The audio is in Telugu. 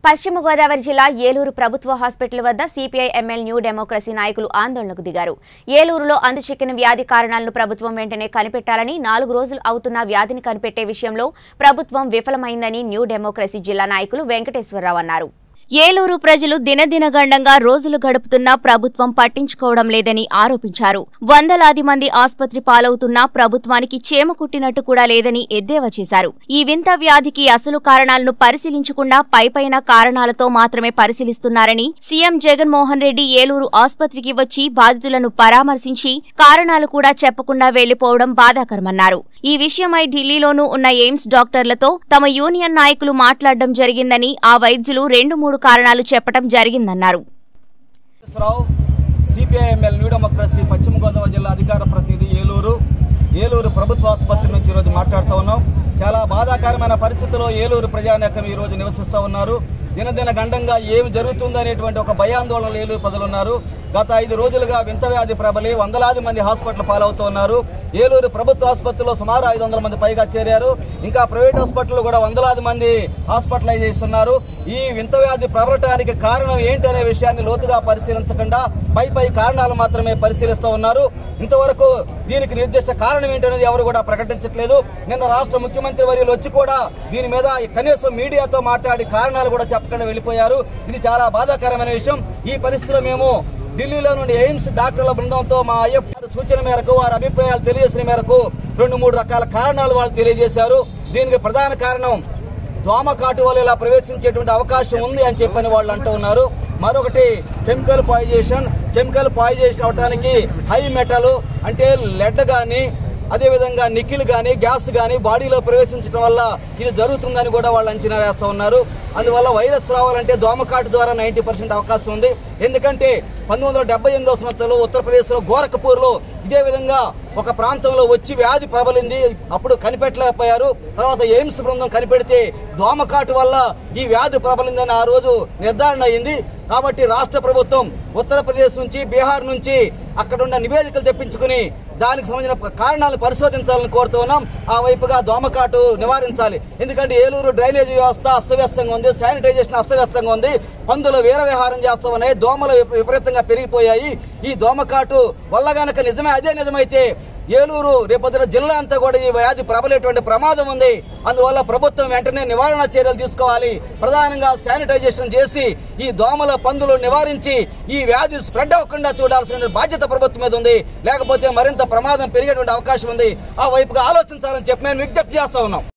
పశ్చిమ గోదావరి జిల్లా ఏలూరు ప్రభుత్వ హాస్పిటల్ వద్ద సిపిఐ ఎంఎల్ న్యూ డెమోక్రసీ నాయకులు ఆందోళనకు దిగారు ఏలూరులో అందుచిక్కిన వ్యాధి కారణాలను ప్రభుత్వం వెంటనే కనిపెట్టాలని నాలుగు రోజులు అవుతున్న వ్యాధిని కనిపెట్టే విషయంలో ప్రభుత్వం విఫలమైందని న్యూ డెమోక్రసీ జిల్లా నాయకులు వెంకటేశ్వరరావు అన్నారు ఏలూరు ప్రజలు దినదినగండంగా రోజులు గడుపుతున్నా ప్రభుత్వం పట్టించుకోవడం లేదని ఆరోపించారు వందలాది మంది ఆసుపత్రి పాలవుతున్నా ప్రభుత్వానికి చేమ కుట్టినట్టు కూడా లేదని ఎద్దేవా చేశారు ఈ వింత వ్యాధికి అసలు కారణాలను పరిశీలించకుండా పైపైన కారణాలతో మాత్రమే పరిశీలిస్తున్నారని సీఎం జగన్మోహన్ రెడ్డి ఏలూరు ఆసుపత్రికి వచ్చి బాధితులను పరామర్శించి కారణాలు కూడా చెప్పకుండా వెళ్లిపోవడం బాధాకరమన్నారు ఈ విషయమై ఢిల్లీలోనూ ఉన్న ఎయిమ్స్ డాక్టర్లతో తమ యూనియన్ నాయకులు మాట్లాడడం జరిగిందని ఆ వైద్యులు రెండు మూడు కారణాలు చెప్పడం జరిగిందన్నారు రావు సిపిఐఎంఎల్ న్యూ డెమోక్రసీ పశ్చిమ గోదావరి జిల్లా అధికార ప్రతినిధి ఏలూరు ఏలూరు ప్రభుత్వ ఆసుపత్రి నుంచి ఈరోజు మాట్లాడుతూ ఉన్నాం చాలా బాధాకరమైన పరిస్థితిలో ఏలూరు ప్రజానేకం ఈ రోజు నివసిస్తూ ఉన్నారు దినదిన గండంగా ఏమి జరుగుతుందనేటువంటి ఒక భయాందోళనలు ఏలూరు ప్రజలు ఉన్నారు గత ఐదు రోజులుగా వింత వ్యాధి ప్రబలి వందలాది మంది హాస్పిటల్ పాలవుతూ ఉన్నారు ఏలూరు ప్రభుత్వ ఆసుపత్రిలో సుమారు ఐదు వందల మంది పైగా చేరారు ఇంకా ప్రైవేట్ హాస్పిటల్ కూడా వందలాది మంది హాస్పిటలైజ్ చేస్తున్నారు ఈ వింత వ్యాధి ప్రబలటానికి కారణం ఏంటనే విషయాన్ని లోతుగా పరిశీలించకుండా పై పై కారణాలు మాత్రమే పరిశీలిస్తూ ఉన్నారు ఇంతవరకు దీనికి నిర్దిష్ట కారణం ఏంటనేది ఎవరు కూడా ప్రకటించట్లేదు నిన్న రాష్ట్ర ముఖ్యమంత్రి వర్యులు వచ్చి కూడా దీని మీద కనీసం మీడియాతో మాట్లాడి కారణాలు కూడా చెప్పకుండా వెళ్ళిపోయారు ఇది చాలా బాధాకరమైన విషయం ఈ పరిస్థితిలో మేము ఢిల్లీలో నుండి ఎయిమ్స్ డాక్టర్ల బృందంతో మా ఐఎఫ్ సూచన మేరకు వారి అభిప్రాయాలు తెలియజేసిన మేరకు రెండు మూడు రకాల కారణాలు వాళ్ళు తెలియజేశారు దీనికి ప్రధాన కారణం దోమకాటు వల్ల ఇలా ప్రవేశించేటువంటి అవకాశం ఉంది అని చెప్పని వాళ్ళు అంటూ ఉన్నారు మరొకటి కెమికల్ పాయిజేషన్ కెమికల్ పాయిజేషన్ అవడానికి హై మెటల్ అంటే లెడ్ కానీ అదేవిధంగా నికిల్ కానీ గ్యాస్ కానీ బాడీలో ప్రవేశించడం వల్ల ఇది జరుగుతుందని కూడా వాళ్ళు అంచనా వేస్తూ ఉన్నారు అందువల్ల వైరస్ రావాలంటే దోమకాటు ద్వారా నైంటీ పర్సెంట్ అవకాశం ఉంది ఎందుకంటే పంతొమ్మిది వందల డెబ్బై ఎనిమిదో సంవత్సరంలో ఉత్తరప్రదేశ్లో గోరఖపూర్లో ఇదే విధంగా ఒక ప్రాంతంలో వచ్చి వ్యాధి ప్రబలింది అప్పుడు కనిపెట్టలేకపోయారు తర్వాత ఎయిమ్స్ బృందం కనిపెడితే దోమకాటు వల్ల ఈ వ్యాధి ప్రబలిందని ఆ రోజు నిర్ధారణ అయింది కాబట్టి రాష్ట్ర ప్రభుత్వం ఉత్తరప్రదేశ్ నుంచి బీహార్ నుంచి అక్కడ ఉన్న నివేదికలు తెప్పించుకుని దానికి సంబంధించిన కారణాలను పరిశోధించాలని కోరుతూ ఉన్నాం ఆ వైపుగా దోమకాటు నివారించాలి ఎందుకంటే ఏలూరు డ్రైనేజీ వ్యవస్థ అస్తవ్యస్తంగా ఉంది శానిటైజేషన్ అస్తవ్యస్తంగా ఉంది పందులు వీర విహారం చేస్తూ ఉన్నాయి దోమలు విప- విపరీతంగా పెరిగిపోయాయి ఈ దోమకాటు వల్ల గనక నిజమే అదే నిజమైతే ఏలూరు రేపొద్దున జిల్లా అంతా కూడా ఈ వ్యాధి ప్రబలేటువంటి ప్రమాదం ఉంది అందువల్ల ప్రభుత్వం వెంటనే నివారణ చర్యలు తీసుకోవాలి ప్రధానంగా శానిటైజేషన్ చేసి ఈ దోమల పందులు నివారించి ఈ వ్యాధి స్ప్రెడ్ అవ్వకుండా చూడాల్సిన బాధ్యత ప్రభుత్వం మీద ఉంది లేకపోతే మరింత ప్రమాదం పెరిగేటువంటి అవకాశం ఉంది ఆ వైపుగా ఆలోచించాలని చెప్పి మేము విజ్ఞప్తి చేస్తా ఉన్నాం